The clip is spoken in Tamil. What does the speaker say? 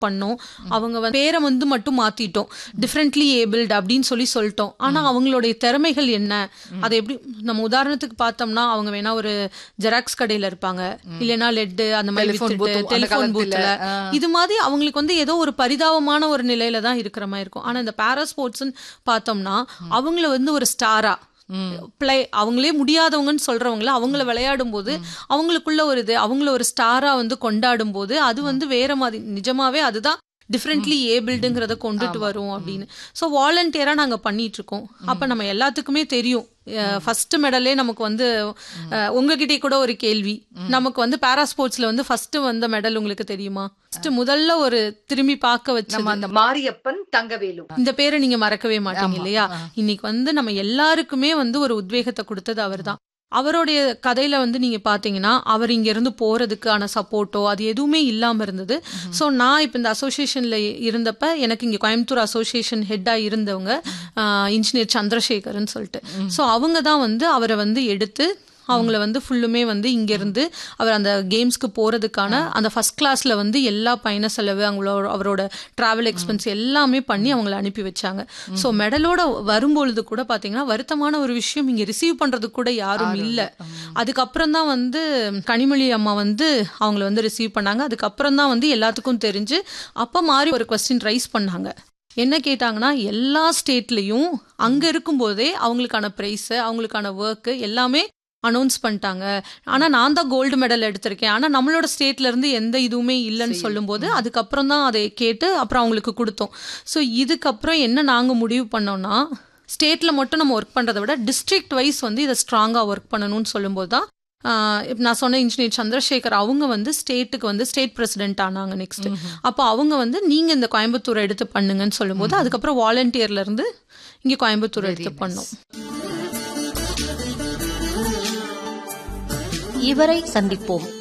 பண்ணோம் அவங்க வந்து பேரை வந்து மட்டும் மாத்திட்டோம் டிஃப்ரெண்ட்லி ஏபிள்டு அப்படின்னு சொல்லி சொல்லிட்டோம் ஆனா அவங்களுடைய திறமைகள் என்ன அதை எப்படி நம்ம உதாரணத்துக்கு பார்த்தோம்னா அவங்க வேணா ஒரு ஜெராக்ஸ் கடையில இருப்பாங்க இல்லைன்னா லெட்டு அந்த மாதிரி Telephone booth, அந்த டெலிஃபோன் காலத்துல, பூத்துல ஆ. இது மாதிரி அவங்களுக்கு வந்து ஏதோ ஒரு பரிதாபமான ஒரு நிலையில தான் இருக்கிற மாதிரி இருக்கும் ஆனா இந்த பாரா ஸ்போர்ட்ஸ்னு பார்த்தோம்னா அவங்கள வந்து ஒரு ஸ்டாரா பிளே அவங்களே முடியாதவங்கன்னு சொல்றவங்கள அவங்கள விளையாடும் போது அவங்களுக்குள்ள ஒரு இது அவங்கள ஒரு ஸ்டாரா வந்து கொண்டாடும் போது அது வந்து வேற மாதிரி நிஜமாவே அதுதான் டிஃப்ரெண்ட்லி ஏபிள்டுங்கிறத கொண்டுட்டு வரும் அப்படின்னு ஸோ வாலண்டியரா நாங்க பண்ணிட்டு இருக்கோம் அப்ப நம்ம எல்லாத்துக்குமே தெரியும் ஃபர்ஸ்ட் மெடலே நமக்கு வந்து அஹ், உங்ககிட்டயே கூட ஒரு கேள்வி நமக்கு வந்து பாரா ஸ்போர்ட்ஸ்ல வந்து ஃபர்ஸ்ட் வந்த மெடல் உங்களுக்கு தெரியுமா ஃபர்ஸ்ட் முதல்ல ஒரு திரும்பி பார்க்க வச்சு நம்ம அந்த மாரியப்பன் தங்கவேலு இந்த பேரை நீங்க மறக்கவே மாட்டீங்க இல்லையா இன்னைக்கு வந்து நம்ம எல்லாருக்குமே வந்து ஒரு உத்வேகத்தை கொடுத்தது அவர்தான் அவருடைய கதையில வந்து நீங்க பாத்தீங்கன்னா அவர் இங்க இருந்து போறதுக்கான சப்போர்ட்டோ அது எதுவுமே இல்லாம இருந்தது சோ நான் இப்ப இந்த அசோசியேஷன்ல இருந்தப்ப எனக்கு இங்க கோயம்புத்தூர் அசோசியேஷன் ஹெட்டா இருந்தவங்க இன்ஜினியர் சந்திரசேகர்னு சொல்லிட்டு சோ அவங்க தான் வந்து அவரை வந்து எடுத்து அவங்கள வந்து ஃபுல்லுமே வந்து இங்க இருந்து அவர் அந்த கேம்ஸ்க்கு போறதுக்கான அந்த ஃபர்ஸ்ட் கிளாஸ்ல வந்து எல்லா பயண செலவு அவங்களோட அவரோட டிராவல் எக்ஸ்பென்ஸ் எல்லாமே பண்ணி அவங்கள அனுப்பி வச்சாங்க ஸோ மெடலோட வரும்பொழுது கூட பாத்தீங்கன்னா வருத்தமான ஒரு விஷயம் இங்க ரிசீவ் பண்றதுக்கு கூட யாரும் இல்ல அதுக்கப்புறம் தான் வந்து கனிமொழி அம்மா வந்து அவங்கள வந்து ரிசீவ் பண்ணாங்க அதுக்கப்புறம் தான் வந்து எல்லாத்துக்கும் தெரிஞ்சு அப்ப மாதிரி ஒரு கொஸ்டின் ரைஸ் பண்ணாங்க என்ன கேட்டாங்கன்னா எல்லா ஸ்டேட்லயும் அங்க இருக்கும்போதே அவங்களுக்கான ப்ரைஸ் அவங்களுக்கான ஒர்க் எல்லாமே அனௌன்ஸ் பண்ணிட்டாங்க ஆனா நான் தான் கோல்டு மெடல் எடுத்திருக்கேன் ஆனா நம்மளோட ஸ்டேட்ல இருந்து எந்த இதுவுமே இல்லைன்னு சொல்லும்போது அதுக்கப்புறம் தான் அதை கேட்டு அப்புறம் அவங்களுக்கு கொடுத்தோம் ஸோ இதுக்கப்புறம் என்ன நாங்க முடிவு பண்ணோம்னா ஸ்டேட்ல மட்டும் நம்ம ஒர்க் பண்றதை விட டிஸ்ட்ரிக்ட் வைஸ் வந்து இதை ஸ்ட்ராங்கா ஒர்க் பண்ணணும்னு சொல்லும்போது தான் ஆஹ் இப்ப நான் சொன்ன இன்ஜினியர் சந்திரசேகர் அவங்க வந்து ஸ்டேட்டுக்கு வந்து ஸ்டேட் பிரசிடென்ட் ஆனாங்க நெக்ஸ்ட் அப்போ அவங்க வந்து நீங்க இந்த கோயம்புத்தூரை எடுத்து பண்ணுங்கன்னு சொல்லும்போது அதுக்கப்புறம் வாலண்டியர்ல இருந்து இங்க கோயம்புத்தூர் எடுத்து பண்ணோம் இவரை சந்திப்போம்